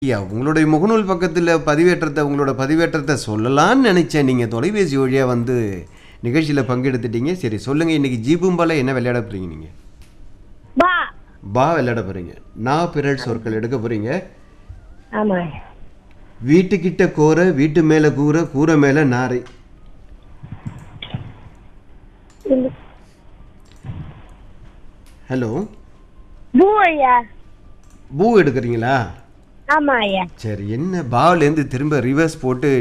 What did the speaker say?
ஐயா உங்களுடைய முகநூல் பக்கத்தில் பதிவேற்றத்தை உங்களோட பதிவேற்றத்தை சொல்லலாம்னு நினைச்சேன் நீங்கள் தொலைபேசி வழியாக வந்து நிகழ்ச்சியில் பங்கெடுத்துட்டீங்க சரி சொல்லுங்கள் இன்னைக்கு ஜீபும்பால என்ன விளையாட போகிறீங்க நீங்கள் பா பா விளையாட போகிறீங்க நான் பிறல் சொற்கள் எடுக்க போகிறீங்க ஆமா வீட்டுக்கிட்ட கோரை வீட்டு மேலே கூரை கூரை மேலே நாரை ஹலோ பூ ஐயா பூ எடுக்கிறீங்களா ஆமா ஐயா சரி என்ன பாவிலேருந்து திரும்ப ரிவர்ஸ் போட்டு